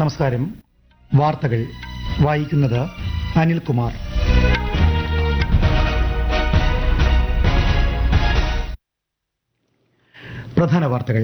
നമസ്കാരം വാർത്തകൾ വായിക്കുന്നത് അനിൽകുമാർ പ്രധാന വാർത്തകൾ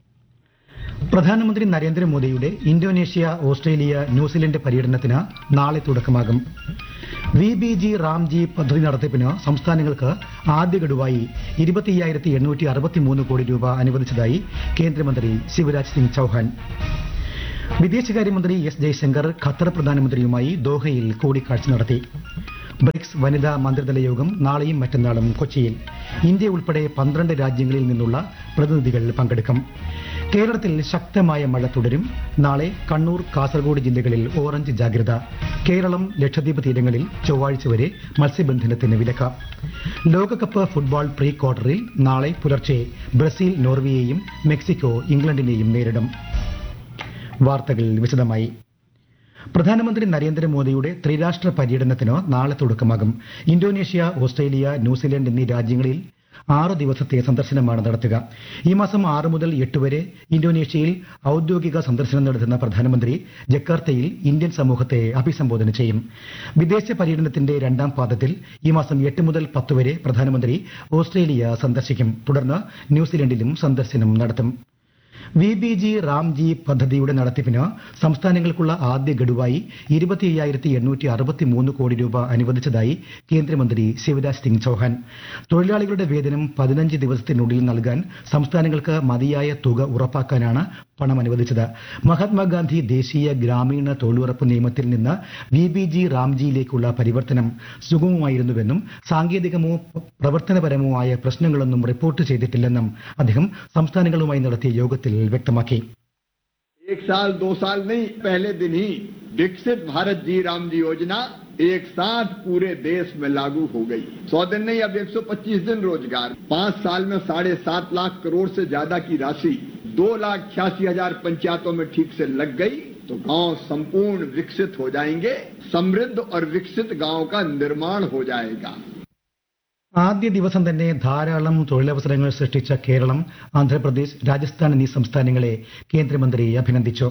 പ്രധാനമന്ത്രി നരേന്ദ്രമോദിയുടെ ഇന്തോനേഷ്യ ഓസ്ട്രേലിയ ന്യൂസിലൻഡ് പര്യടനത്തിന് നാളെ തുടക്കമാകും വി ബി ജി റാംജി പദ്ധതി നടത്തിപ്പിന് സംസ്ഥാനങ്ങൾക്ക് ആദ്യ ഗഡുവായി ഇരുപത്തിയ്യായിരത്തി എണ്ണൂറ്റി അറുപത്തിമൂന്ന് കോടി രൂപ അനുവദിച്ചതായി കേന്ദ്രമന്ത്രി ശിവരാജ് സിംഗ് ചൌഹാൻ വിദേശകാര്യമന്ത്രി എസ് ജയശങ്കർ ഖത്തർ പ്രധാനമന്ത്രിയുമായി ദോഹയിൽ കൂടിക്കാഴ്ച നടത്തി ബ്രിക്സ് വനിതാ മന്ത്രിതല യോഗം നാളെയും മറ്റന്നാളും കൊച്ചിയിൽ ഇന്ത്യ ഉൾപ്പെടെ പന്ത്രണ്ട് രാജ്യങ്ങളിൽ നിന്നുള്ള പ്രതിനിധികൾ പങ്കെടുക്കും കേരളത്തിൽ ശക്തമായ മഴ തുടരും നാളെ കണ്ണൂർ കാസർഗോഡ് ജില്ലകളിൽ ഓറഞ്ച് ജാഗ്രത കേരളം ലക്ഷദ്വീപ് തീരങ്ങളിൽ ചൊവ്വാഴ്ച വരെ മത്സ്യബന്ധനത്തിന് വിലക്ക് ലോകകപ്പ് ഫുട്ബോൾ പ്രീ ക്വാർട്ടറിൽ നാളെ പുലർച്ചെ ബ്രസീൽ നോർവേയെയും മെക്സിക്കോ ഇംഗ്ലണ്ടിനെയും നേരിടും വാർത്തകൾ വിശദമായി പ്രധാനമന്ത്രി നരേന്ദ്രമോദിയുടെ ത്രിരാഷ്ട്ര പര്യടനത്തിന് നാളെ തുടക്കമാകും ഇന്തോനേഷ്യ ഓസ്ട്രേലിയ ന്യൂസിലൻഡ് എന്നീ രാജ്യങ്ങളിൽ ആറ് ദിവസത്തെ സന്ദർശനമാണ് നടത്തുക ഈ മാസം ആറ് മുതൽ എട്ട് വരെ ഇന്തോനേഷ്യയിൽ ഔദ്യോഗിക സന്ദർശനം നടത്തുന്ന പ്രധാനമന്ത്രി ജക്കാർത്തയിൽ ഇന്ത്യൻ സമൂഹത്തെ അഭിസംബോധന ചെയ്യും വിദേശ പര്യടനത്തിന്റെ രണ്ടാം പാദത്തിൽ ഈ മാസം എട്ട് മുതൽ പത്ത് വരെ പ്രധാനമന്ത്രി ഓസ്ട്രേലിയ സന്ദർശിക്കും തുടർന്ന് ന്യൂസിലൻഡിലും സന്ദർശനം നടത്തും വി ബി ജി റാംജി പദ്ധതിയുടെ നടത്തിപ്പിന് സംസ്ഥാനങ്ങൾക്കുള്ള ആദ്യ ഗഡുവായി ഇരുപത്തി അയ്യായിരത്തി എണ്ണൂറ്റി അറുപത്തി മൂന്ന് കോടി രൂപ അനുവദിച്ചതായി കേന്ദ്രമന്ത്രി ശിവരാജ് സിംഗ് ചൌഹാൻ തൊഴിലാളികളുടെ വേതനം പതിനഞ്ച് ദിവസത്തിനുള്ളിൽ നൽകാൻ സംസ്ഥാനങ്ങൾക്ക് മതിയായ തുക ഉറപ്പാക്കാനാണ് പണം അനുവദിച്ചത് മഹാത്മാഗാന്ധി ദേശീയ ഗ്രാമീണ തൊഴിലുറപ്പ് നിയമത്തിൽ നിന്ന് വി ബി ജി റാംജിയിലേക്കുള്ള പരിവർത്തനം സുഗമമായിരുന്നുവെന്നും സാങ്കേതികമോ പ്രവർത്തനപരമോ ആയ പ്രശ്നങ്ങളൊന്നും റിപ്പോർട്ട് ചെയ്തിട്ടില്ലെന്നും അദ്ദേഹം സംസ്ഥാനങ്ങളുമായി നടത്തിയ യോഗത്തിൽ വ്യക്തമാക്കി एक साल दो साल नहीं पहले दिन ही विकसित भारत जी राम जी योजना एक साथ पूरे देश में लागू हो गई सौ दिन नहीं अब 125 दिन रोजगार पांच साल में साढ़े सात लाख करोड़ से ज्यादा की राशि दो लाख छियासी हजार पंचायतों में ठीक से लग गई तो गांव संपूर्ण विकसित हो जाएंगे समृद्ध और विकसित गांव का निर्माण हो जाएगा ആദ്യ ദിവസം തന്നെ ധാരാളം തൊഴിലവസരങ്ങൾ സൃഷ്ടിച്ച കേരളം ആന്ധ്രാപ്രദേശ് രാജസ്ഥാൻ എന്നീ സംസ്ഥാനങ്ങളെ കേന്ദ്രമന്ത്രി അഭിനന്ദിച്ചു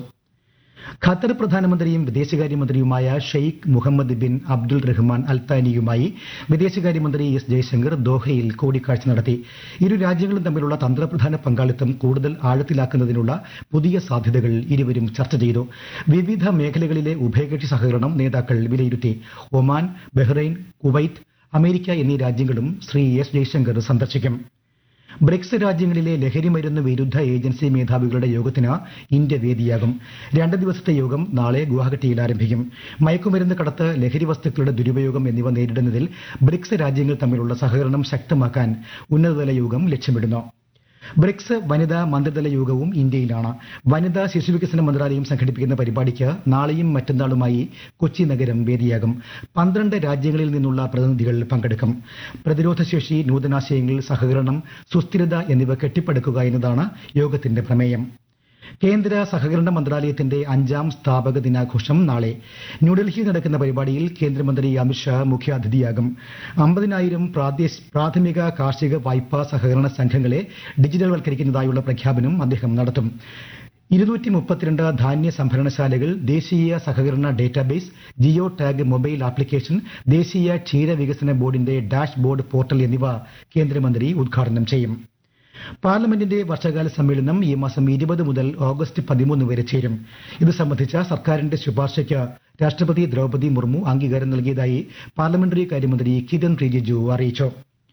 ഖത്തർ പ്രധാനമന്ത്രിയും വിദേശകാര്യമന്ത്രിയുമായ Sheikh Mohammed bin Abdul Rahman അൽത്താനിയുമായി വിദേശകാര്യമന്ത്രി എസ് ജയശങ്കർ ദോഹയിൽ കൂടിക്കാഴ്ച നടത്തി ഇരു രാജ്യങ്ങളും തമ്മിലുള്ള തന്ത്രപ്രധാന പങ്കാളിത്തം കൂടുതൽ ആഴത്തിലാക്കുന്നതിനുള്ള പുതിയ സാധ്യതകൾ ഇരുവരും ചർച്ച ചെയ്തു വിവിധ മേഖലകളിലെ ഉഭയകക്ഷി സഹകരണം നേതാക്കൾ വിലയിരുത്തി ഒമാൻ ബഹ്റൈൻ കുവൈത്ത് അമേരിക്ക എന്നീ രാജ്യങ്ങളും ശ്രീ എസ് ജയശങ്കർ സന്ദർശിക്കും ബ്രിക്സ് രാജ്യങ്ങളിലെ ലഹരിമരുന്ന് വിരുദ്ധ ഏജൻസി മേധാവികളുടെ യോഗത്തിന് ഇന്ത്യ വേദിയാകും രണ്ട് ദിവസത്തെ യോഗം നാളെ ഗുവാഹട്ടിയിൽ ആരംഭിക്കും മയക്കുമരുന്ന് കടത്ത് ലഹരി വസ്തുക്കളുടെ ദുരുപയോഗം എന്നിവ നേരിടുന്നതിൽ ബ്രിക്സ് രാജ്യങ്ങൾ തമ്മിലുള്ള സഹകരണം ശക്തമാക്കാൻ ഉന്നതതല യോഗം ലക്ഷ്യമിടുന്നു ബ്രിക്സ് വനിതാ മന്ത്രിതല യോഗവും ഇന്ത്യയിലാണ് വനിതാ ശിശുവികസന മന്ത്രാലയം സംഘടിപ്പിക്കുന്ന പരിപാടിക്ക് നാളെയും മറ്റന്നാളുമായി കൊച്ചി നഗരം വേദിയാകും പന്ത്രണ്ട് രാജ്യങ്ങളിൽ നിന്നുള്ള പ്രതിനിധികൾ പങ്കെടുക്കും പ്രതിരോധശേഷി നൂതനാശയങ്ങൾ സഹകരണം സുസ്ഥിരത എന്നിവ കെട്ടിപ്പടുക്കുക എന്നതാണ് യോഗത്തിന്റെ പ്രമേയം കേന്ദ്ര സഹകരണ മന്ത്രാലയത്തിന്റെ അഞ്ചാം സ്ഥാപക ദിനാഘോഷം നാളെ ന്യൂഡൽഹിയിൽ നടക്കുന്ന പരിപാടിയിൽ കേന്ദ്രമന്ത്രി അമിത്ഷാ മുഖ്യാതിഥിയാകും അമ്പതിനായിരം പ്രാദേശ് പ്രാഥമിക കാർഷിക വായ്പാ സഹകരണ സംഘങ്ങളെ ഡിജിറ്റൽവൽക്കരിക്കുന്നതായുള്ള പ്രഖ്യാപനം അദ്ദേഹം നടത്തും ഇരുന്നൂറ്റി മുപ്പത്തിരണ്ട് ധാന്യ സംഭരണശാലകൾ ദേശീയ സഹകരണ database geo tag mobile application ദേശീയ ക്ഷീര വികസന ബോർഡിന്റെ ഡാഷ് ബോർഡ് പോർട്ടൽ എന്നിവ കേന്ദ്രമന്ത്രി ഉദ്ഘാടനം ചെയ്യും പാർലമെന്റിന്റെ വർഷകാല സമ്മേളനം ഈ മാസം ഇരുപത് മുതൽ ഓഗസ്റ്റ് പതിമൂന്ന് വരെ ചേരും ഇത് സംബന്ധിച്ച സർക്കാരിന്റെ ശുപാർശയ്ക്ക് രാഷ്ട്രപതി ദ്രൗപദി മുർമു അംഗീകാരം നൽകിയതായി പാർലമെന്ററി കാര്യമന്ത്രി കിരൺ റിജിജു അറിയിച്ചു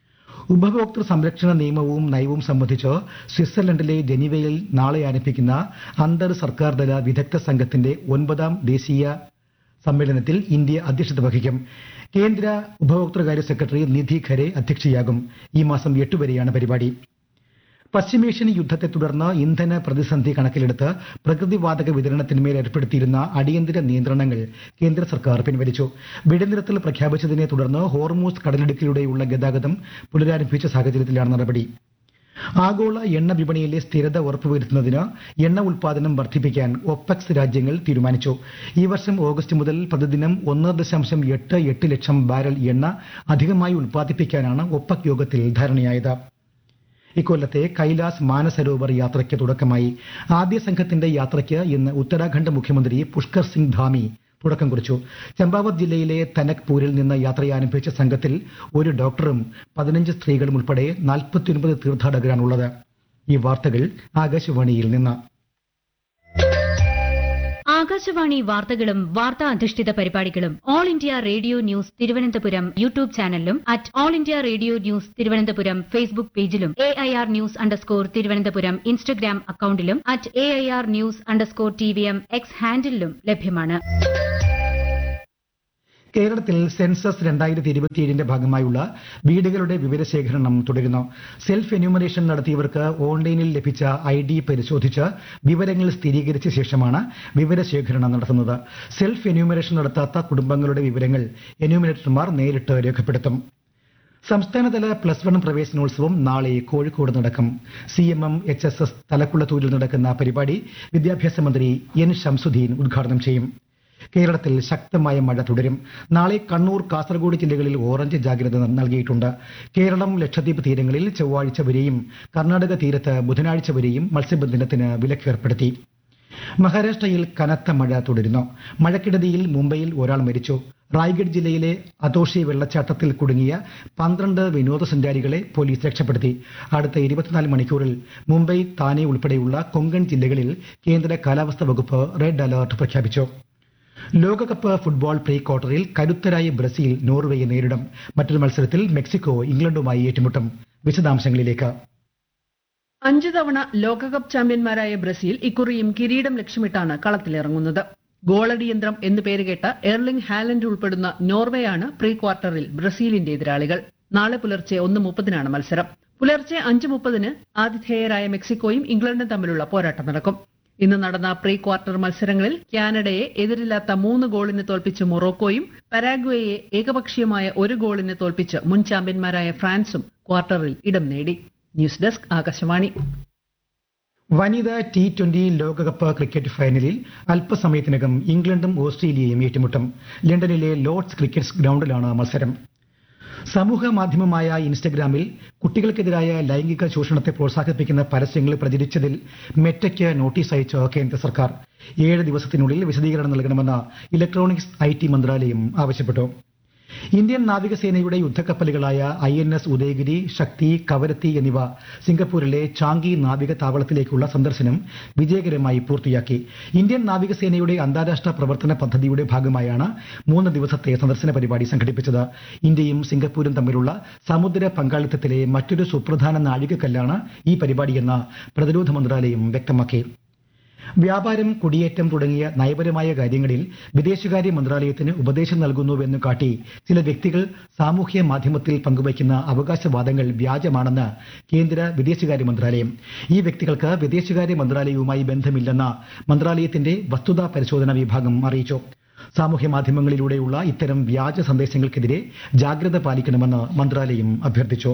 ഉപഭോക്തൃ സംരക്ഷണ നിയമവും നയവും സംബന്ധിച്ച് സ്വിറ്റ്സർലൻഡിലെ ജനീവയിൽ നാളെ ആരംഭിക്കുന്ന അന്തർ സർക്കാർ തല വിദഗ്ധ സംഘത്തിന്റെ ഒൻപതാം ദേശീയ സമ്മേളനത്തിൽ ഇന്ത്യ അധ്യക്ഷത വഹിക്കും കേന്ദ്ര ഉപഭോക്തൃകാര്യ സെക്രട്ടറി നിധി ഖരെ അധ്യക്ഷയാകും ഈ മാസം എട്ട് വരെയാണ് പരിപാടി പശ്ചിമേഷ്യൻ യുദ്ധത്തെ തുടർന്ന് ഇന്ധന പ്രതിസന്ധി കണക്കിലെടുത്ത് പ്രകൃതിവാതക വിതരണത്തിന്മേൽ ഏർപ്പെടുത്തിയിരുന്ന അടിയന്തര നിയന്ത്രണങ്ങൾ കേന്ദ്ര സർക്കാർ പിൻവലിച്ചു വെടിനിർത്തൽ പ്രഖ്യാപിച്ചതിനെ തുടർന്ന് ഹോർമൂസ് കടലിടുക്കിലൂടെയുള്ള ഗതാഗതം പുനരാരംഭിച്ച സാഹചര്യത്തിലാണ് നടപടി ആഗോള എണ്ണ വിപണിയിലെ സ്ഥിരത ഉറപ്പുവരുത്തുന്നതിന് എണ്ണ ഉൽപാദനം വർദ്ധിപ്പിക്കാൻ ഒപെക്സ് രാജ്യങ്ങൾ തീരുമാനിച്ചു ഈ വർഷം ഓഗസ്റ്റ് മുതൽ പ്രതിദിനം ഒന്ന് ദശാംശം എട്ട് എട്ട് ലക്ഷം ബാരൽ എണ്ണ അധികമായി ഉൽപ്പാദിപ്പിക്കാനാണ് ഒപെക് യോഗത്തിൽ ധാരണയായത് ഇക്കൊല്ലത്തെ കൈലാസ് മാനസരോവർ യാത്രയ്ക്ക് തുടക്കമായി ആദ്യ സംഘത്തിന്റെ യാത്രയ്ക്ക് ഇന്ന് ഉത്തരാഖണ്ഡ് മുഖ്യമന്ത്രി പുഷ്കർ സിംഗ് ധാമി തുടക്കം കുറിച്ചു ചമ്പാവത് ജില്ലയിലെ തനക്പൂരിൽ നിന്ന് യാത്രയാരംഭിച്ച സംഘത്തിൽ ഒരു ഡോക്ടറും പതിനഞ്ച് സ്ത്രീകളും ഉൾപ്പെടെ നാൽപ്പത്തിയൊൻപത് തീർത്ഥാടകരാണുള്ളത് ഈ വാർത്തകൾ ആകാശവാണിയിൽ നിന്ന് ആകാശവാണി വാർത്തകളും വാർത്താ അധിഷ്ഠിത പരിപാടികളും All India Radio news Thiruvananthapuram YouTube ചാനലിലും at All India Radio news Thiruvananthapuram Facebook പേജിലും A I R news underscore Thiruvananthapuram Instagram അക്കൌണ്ടിലും at A I R news underscore T V M X ഹാൻഡിലും ലഭ്യമാണ് കേരളത്തിൽ സെൻസസ് രണ്ടായിരത്തി ഇരുപത്തിയേഴിന്റെ ഭാഗമായുള്ള വീടുകളുടെ വിവരശേഖരണം തുടരുന്നു സെൽഫ് എന്യൂമറേഷൻ നടത്തിയവർക്ക് ഓൺലൈനിൽ ലഭിച്ച ഐ ഡി പരിശോധിച്ച് വിവരങ്ങൾ സ്ഥിരീകരിച്ച ശേഷമാണ് വിവരശേഖരണം നടത്തുന്നത് സെൽഫ് എന്യൂമറേഷൻ നടത്താത്ത കുടുംബങ്ങളുടെ വിവരങ്ങൾ എന്യൂമറേറ്റർമാർ നേരിട്ട് രേഖപ്പെടുത്തും സംസ്ഥാനതല പ്ലസ് വൺ പ്രവേശനോത്സവം നാളെ കോഴിക്കോട് നടക്കും C M M H S S തലക്കുളത്തൂരിൽ നടക്കുന്ന പരിപാടി വിദ്യാഭ്യാസ മന്ത്രി എൻ ഷംസുദ്ദീൻ ഉദ്ഘാടനം ചെയ്യും കേരളത്തിൽ ശക്തമായ മഴ തുടരും നാളെ കണ്ണൂർ കാസർഗോഡ് ജില്ലകളിൽ ഓറഞ്ച് ജാഗ്രത നൽകിയിട്ടുണ്ട് കേരളം ലക്ഷദ്വീപ് തീരങ്ങളിൽ ചൊവ്വാഴ്ച വരെയും കർണാടക തീരത്ത് ബുധനാഴ്ച വരെയും മത്സ്യബന്ധനത്തിന് വിലക്കേർപ്പെടുത്തി മഹാരാഷ്ട്രയിൽ കനത്ത മഴ തുടരുന്നു മഴക്കെടുതിയിൽ മുംബൈയിൽ ഒരാൾ മരിച്ചു റായ്ഗഡ് ജില്ലയിലെ അതോഷി വെള്ളച്ചാട്ടത്തിൽ കുടുങ്ങിയ പന്ത്രണ്ട് വിനോദസഞ്ചാരികളെ പോലീസ് രക്ഷപ്പെടുത്തി അടുത്ത ഇരുപത്തിനാല് മണിക്കൂറിൽ മുംബൈ താനെ ഉൾപ്പെടെയുള്ള കൊങ്കൺ ജില്ലകളിൽ കേന്ദ്ര കാലാവസ്ഥാ വകുപ്പ് റെഡ് അലർട്ട് പ്രഖ്യാപിച്ചു ലോകകപ്പ് ഫുട്ബോൾ പ്രീ ക്വാർട്ടറിൽ കരുത്തരായ ബ്രസീൽ നോർവേയെ നേരിടും മറ്റൊരു മത്സരത്തിൽ മെക്സിക്കോ ഇംഗ്ലണ്ടുമായി ഏറ്റുമുട്ടും വിശദാംശങ്ങളിലേക്ക് അഞ്ചു തവണ ലോകകപ്പ് ചാമ്പ്യന്മാരായ ബ്രസീൽ ഇക്കുറിയും കിരീടം ലക്ഷ്യമിട്ടാണ് കളത്തിലിറങ്ങുന്നത് ഗോളടിയന്ത്രം എന്നു പേരുകേട്ട എർലിംഗ് ഹാലൻഡ് ഉൾപ്പെടുന്ന നോർവേയാണ് പ്രീ ക്വാർട്ടറിൽ ബ്രസീലിന്റെ എതിരാളികൾ നാളെ പുലർച്ചെ ഒന്ന് മുപ്പതിനാണ് മത്സരം പുലർച്ചെ അഞ്ച് മുപ്പതിന് ആതിഥേയരായ മെക്സിക്കോയും ഇംഗ്ലണ്ടും തമ്മിലുള്ള പോരാട്ടം നടക്കും ഇന്ന് നടന്ന പ്രീ ക്വാർട്ടർ മത്സരങ്ങളിൽ കാനഡയെ എതിരില്ലാത്ത മൂന്ന് ഗോളിന് തോൽപ്പിച്ച് മൊറോക്കോയും പരാഗ്വേയെ ഏകപക്ഷീയമായ ഒരു ഗോളിന് തോൽപ്പിച്ച് മുൻ ചാമ്പ്യന്മാരായ ഫ്രാൻസും ക്വാർട്ടറിൽ ഇടം നേടി ന്യൂസ് ഡെസ്ക് ആകാശവാണി വനിതാ ടി ട്വന്റി ലോകകപ്പ് ക്രിക്കറ്റ് ഫൈനലിൽ അല്പസമയത്തിനകം ഇംഗ്ലണ്ടും ഓസ്ട്രേലിയയും ഏറ്റുമുട്ടും ലണ്ടനിലെ ലോർഡ്സ് ക്രിക്കറ്റ് ഗ്രൌണ്ടിലാണ് മത്സരം സമൂഹ മാധ്യമമായ ഇൻസ്റ്റഗ്രാമിൽ കുട്ടികൾക്കെതിരായ ലൈംഗിക ചൂഷണത്തെ പ്രോത്സാഹിപ്പിക്കുന്ന പരസ്യങ്ങൾ പ്രചരിച്ചതിൽ മെറ്റയ്ക്ക് നോട്ടീസ് അയച്ച കേന്ദ്ര സർക്കാർ ഏഴ് ദിവസത്തിനുള്ളിൽ വിശദീകരണം നൽകണമെന്ന് ഇലക്ട്രോണിക്സ് ഐ ടി മന്ത്രാലയം ആവശ്യപ്പെട്ടു ഇന്ത്യൻ നാവികസേനയുടെ യുദ്ധക്കപ്പലുകളായ I N S Udayagiri Shakti Kavaratti എന്നിവ സിംഗപ്പൂരിലെ ചാങ്കി നാവിക താവളത്തിലേക്കുള്ള സന്ദർശനം വിജയകരമായി പൂർത്തിയാക്കി ഇന്ത്യൻ നാവികസേനയുടെ അന്താരാഷ്ട്ര പ്രവർത്തന പദ്ധതിയുടെ ഭാഗമായാണ് മൂന്ന് ദിവസത്തെ സന്ദർശന പരിപാടി സംഘടിപ്പിച്ചത് ഇന്ത്യയും സിംഗപ്പൂരും തമ്മിലുള്ള സമുദ്ര പങ്കാളിത്തത്തിലെ മറ്റൊരു സുപ്രധാന നാഴികക്കല്ലാണ് ഈ പരിപാടിയെന്ന് പ്രതിരോധ മന്ത്രാലയം വ്യക്തമാക്കി വ്യാപാരം കുടിയേറ്റം തുടങ്ങിയ നയപരമായ കാര്യങ്ങളിൽ വിദേശകാര്യ മന്ത്രാലയത്തിന് ഉപദേശം നൽകുന്നുവെന്ന് കാട്ടി ചില വ്യക്തികൾ സാമൂഹ്യ മാധ്യമത്തിൽ പങ്കുവയ്ക്കുന്ന അവകാശവാദങ്ങൾ വ്യാജമാണെന്ന് കേന്ദ്ര വിദേശകാര്യ മന്ത്രാലയം ഈ വ്യക്തികൾക്ക് വിദേശകാര്യ മന്ത്രാലയവുമായി ബന്ധമില്ലെന്ന് മന്ത്രാലയത്തിന്റെ വസ്തുതാ പരിശോധന വിഭാഗം അറിയിച്ചു സാമൂഹ്യ മാധ്യമങ്ങളിലൂടെയുള്ള ഇത്തരം വ്യാജ സന്ദേശങ്ങൾക്കെതിരെ ജാഗ്രത പാലിക്കണമെന്ന് മന്ത്രാലയം അഭ്യർത്ഥിച്ചു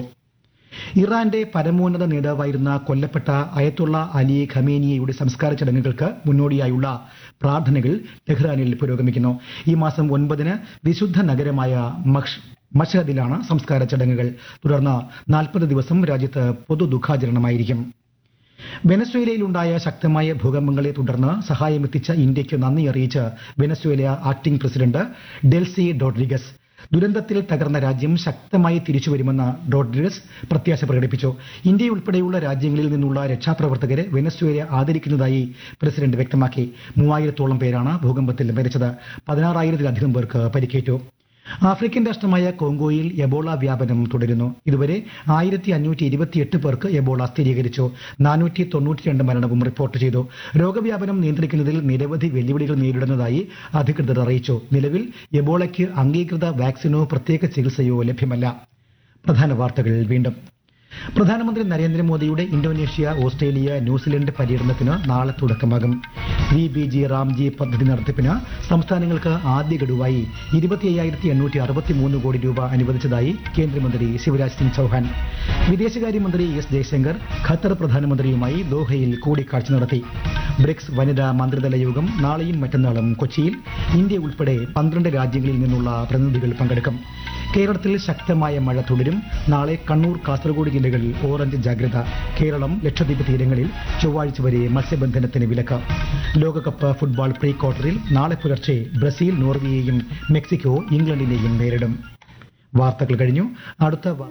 ഇറാന്റെ പരമോന്നത നേതാവായിരുന്ന കൊല്ലപ്പെട്ട അയത്തുള്ള അലി ഖമേനിയയുടെ സംസ്കാര ചടങ്ങുകൾക്ക് മുന്നോടിയായുള്ള പ്രാർത്ഥനകൾ ടെഹ്റാനിൽ പുരോഗമിക്കുന്നു ഈ മാസം ഒൻപതിന് വിശുദ്ധ നഗരമായ മഷ് മഷഹദിലാണ് സംസ്കാര ചടങ്ങുകൾ തുടർന്ന് നാൽപ്പത് ദിവസം രാജ്യത്ത് പൊതു ദുഃഖാചരണമായിരിക്കും വെനസ്വേലയിലുണ്ടായ ശക്തമായ ഭൂകമ്പങ്ങളെ തുടർന്ന് സഹായമെത്തിച്ച ഇന്ത്യയ്ക്ക് നന്ദി അറിയിച്ച് Venezuela acting president Delcy Rodriguez ദുരന്തത്തിൽ തകർന്ന രാജ്യം ശക്തമായി തിരിച്ചുവരുമെന്ന് ഡോഡ്രിഗസ് പ്രത്യാശ പ്രകടിപ്പിച്ചു ഇന്ത്യ ഉൾപ്പെടെയുള്ള രാജ്യങ്ങളിൽ നിന്നുള്ള രക്ഷാപ്രവർത്തകരെ വെനസ്വേല ആദരിക്കുന്നതായി പ്രസിഡന്റ് വ്യക്തമാക്കി മൂവായിരത്തോളം പേരാണ് ഭൂകമ്പത്തിൽ മരിച്ചത് പതിനാറായിരത്തിലധികം പേർക്ക് പരിക്കേറ്റു ആഫ്രിക്കൻ രാഷ്ട്രമായ കോങ്കോയിൽ എബോള വ്യാപനം തുടരുന്നു ഇതുവരെ ആയിരത്തി അഞ്ഞൂറ്റി ഇരുപത്തിയെട്ട് പേർക്ക് എബോള സ്ഥിരീകരിച്ചു നാനൂറ്റി തൊണ്ണൂറ്റിരണ്ട് മരണവും റിപ്പോർട്ട് ചെയ്തു രോഗവ്യാപനം നിയന്ത്രിക്കുന്നതിൽ നിരവധി വെല്ലുവിളികൾ നേരിടുന്നതായി അധികൃതർ അറിയിച്ചു നിലവിൽ എബോളയ്ക്ക് അംഗീകൃത വാക്സിനോ പ്രത്യേക ചികിത്സയോ ലഭ്യമല്ല പ്രധാന വാർത്തകൾ വീണ്ടും പ്രധാനമന്ത്രി നരേന്ദ്രമോദിയുടെ ഇന്തോനേഷ്യ ഓസ്ട്രേലിയ ന്യൂസിലൻഡ് പര്യടനത്തിന് നാളെ തുടക്കമാകും വി ബി ജി റാംജി പദ്ധതി നടത്തിപ്പിന് സംസ്ഥാനങ്ങൾക്ക് ആദ്യ ഗഡുവായി ഇരുപത്തി അയ്യായിരത്തി എണ്ണൂറ്റി അറുപത്തിമൂന്ന് കോടി രൂപ അനുവദിച്ചതായി കേന്ദ്രമന്ത്രി ശിവരാജ് സിംഗ് ചൌഹാൻ വിദേശകാര്യമന്ത്രി എസ് ജയശങ്കർ ഖത്തർ പ്രധാനമന്ത്രിയുമായി ദോഹയിൽ കൂടിക്കാഴ്ച നടത്തി ബ്രിക്സ് വനിതാ മന്ത്രിതല യോഗം നാളെയും മറ്റന്നാളും കൊച്ചിയിൽ ഇന്ത്യ ഉൾപ്പെടെ പന്ത്രണ്ട് രാജ്യങ്ങളിൽ നിന്നുള്ള പ്രതിനിധികൾ പങ്കെടുക്കും കേരളത്തിൽ ശക്തമായ മഴ തുടരും നാളെ കണ്ണൂർ കാസർഗോഡ് ജില്ലകളിൽ ഓറഞ്ച് ജാഗ്രത കേരളം ലക്ഷദ്വീപ് തീരങ്ങളിൽ ചൊവ്വാഴ്ച വരെ മത്സ്യബന്ധനത്തിന് വിലക്ക് ലോകകപ്പ് ഫുട്ബോൾ പ്രീ ക്വാർട്ടറിൽ നാളെ പുലർച്ചെ ബ്രസീൽ നോർവേയെയും മെക്സിക്കോ ഇംഗ്ലണ്ടിനെയും നേരിടും വാർത്തകൾ കഴിഞ്ഞു അടുത്ത വാ-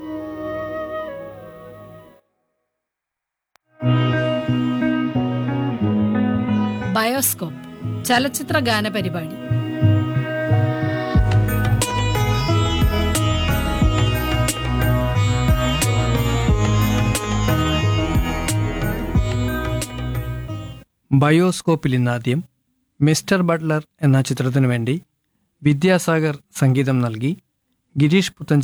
ബയോസ്കോപ്പ് ചലച്ചിത്ര ഗാന പരിപാടി ബയോസ്കോപ്പിൽ ഇന്നാദ്യം മിസ്റ്റർ ബട്ട്ലർ എന്ന ചിത്രത്തിനു വേണ്ടി വിദ്യാസാഗർ സംഗീതം നൽകി ഗിരീഷ് പുത്തൻ